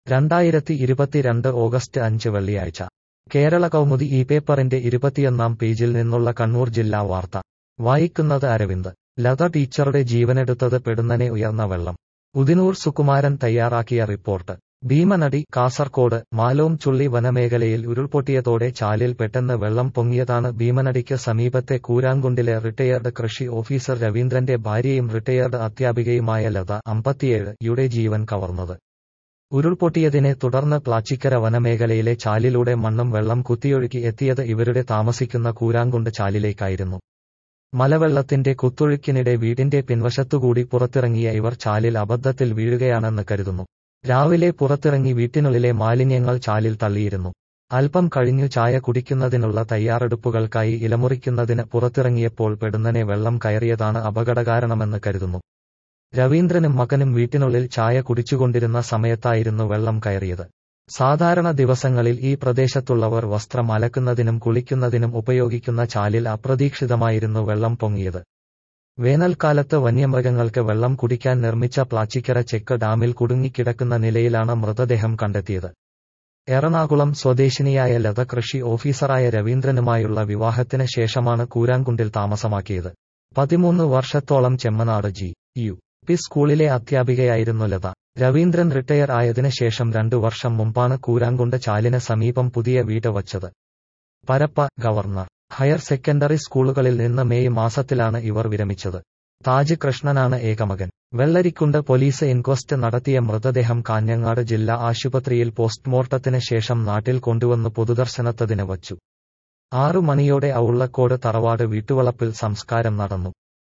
രണ്ടായിരത്തി ഇരുപത്തിരണ്ട് ഓഗസ്റ്റ് അഞ്ച് വെള്ളിയാഴ്ച കേരള കൗമുദി ഈ പേപ്പറിന്റെ ഇരുപത്തിയൊന്നാം പേജിൽ നിന്നുള്ള കണ്ണൂർ ജില്ലാ വാർത്ത വായിക്കുന്നത് അരവിന്ദ് ലത ടീച്ചറുടെ ജീവനെടുത്തത് പെടുന്നനെ ഉയർന്ന വെള്ളം ഉദിനൂർ സുകുമാരൻ തയ്യാറാക്കിയ റിപ്പോർട്ട് ഭീമനടി കാസർകോട് മാലോം ചുള്ളി വനമേഖലയിൽ ഉരുൾപൊട്ടിയതോടെ ചാലിൽ പെട്ടെന്ന് വെള്ളം പൊങ്ങിയതാണ് ഭീമനടിക്ക് സമീപത്തെ കൂരാങ്കുണ്ടിലെ റിട്ടയേർഡ് കൃഷി ഓഫീസർ രവീന്ദ്രന്റെ ഭാര്യയും റിട്ടയേർഡ് അധ്യാപികയുമായ ലത അമ്പത്തിയേഴ് യുടെ ജീവൻ കവർന്നത് ഉരുൾപൊട്ടിയതിനെ തുടർന്ന് പ്ലാച്ചിക്കര വനമേഖലയിലെ ചാലിലൂടെ മണ്ണും വെള്ളം കുത്തിയൊഴുകി എത്തിയത് ഇവരുടെ താമസിക്കുന്ന കൂരാങ്കുണ്ട് ചാലിലേക്കായിരുന്നു മലവെള്ളത്തിന്റെ കുത്തൊഴുക്കിനിടെ വീടിന്റെ പിൻവശത്തുകൂടി പുറത്തിറങ്ങിയ ഇവർ ചാലിൽ അബദ്ധത്തിൽ വീഴുകയാണെന്ന് കരുതുന്നു രാവിലെ പുറത്തിറങ്ങി വീട്ടിനുള്ളിലെ മാലിന്യങ്ങൾ ചാലിൽ തള്ളിയിരുന്നു അല്പം കഴിഞ്ഞു ചായ കുടിക്കുന്നതിനുള്ള തയ്യാറെടുപ്പുകൾക്കായി ഇലമുറിക്കുന്നതിന് പുറത്തിറങ്ങിയപ്പോൾ പെടുന്നനെ വെള്ളം കയറിയതാണ് അപകടകാരണമെന്ന് കരുതുന്നു രവീന്ദ്രനും മകനും വീട്ടിനുള്ളിൽ ചായ കുടിച്ചുകൊണ്ടിരുന്ന സമയത്തായിരുന്നു വെള്ളം കയറിയത് സാധാരണ ദിവസങ്ങളിൽ ഈ പ്രദേശത്തുള്ളവർ വസ്ത്രം അലക്കുന്നതിനും കുളിക്കുന്നതിനും ഉപയോഗിക്കുന്ന ചാലിൽ അപ്രതീക്ഷിതമായിരുന്നു വെള്ളം പൊങ്ങിയത് വേനൽക്കാലത്ത് വന്യമൃഗങ്ങൾക്ക് വെള്ളം കുടിക്കാൻ നിർമ്മിച്ച പ്ലാച്ചിക്കര ചെക്ക് ഡാമിൽ കുടുങ്ങിക്കിടക്കുന്ന നിലയിലാണ് മൃതദേഹം കണ്ടെത്തിയത് എറണാകുളം സ്വദേശിനിയായ ലത കൃഷി ഓഫീസറായ രവീന്ദ്രനുമായുള്ള വിവാഹത്തിന് ശേഷമാണ് കൂരാങ്കുണ്ടിൽ താമസമാക്കിയത് പതിമൂന്ന് വർഷത്തോളം ചെമ്മനാട് ജി യു പി സ്കൂളിലെ അധ്യാപികയായിരുന്നു ലത രവീന്ദ്രൻ റിട്ടയർ ആയതിനു ശേഷം രണ്ടു വർഷം മുമ്പാണ് കൂരാങ്കുണ്ട് ചാലിന് സമീപം പുതിയ വീട് വച്ചത് പരപ്പ ഗവർണർ ഹയർ സെക്കൻഡറി സ്കൂളുകളിൽ നിന്ന് മെയ് മാസത്തിലാണ് ഇവർ വിരമിച്ചത് താജ് കൃഷ്ണനാണ് ഏകമകൻ വെള്ളരിക്കുണ്ട് പോലീസ് ഇൻക്വസ്റ്റ് നടത്തിയ മൃതദേഹം കാഞ്ഞങ്ങാട് ജില്ലാ ആശുപത്രിയിൽ പോസ്റ്റ്മോർട്ടത്തിന് ശേഷം നാട്ടിൽ കൊണ്ടുവന്ന് പൊതുദർശനത്തതിന് വച്ചു ആറു മണിയോടെ ഔള്ളക്കോട് തറവാട് വീട്ടുവളപ്പിൽ സംസ്കാരം നടന്നു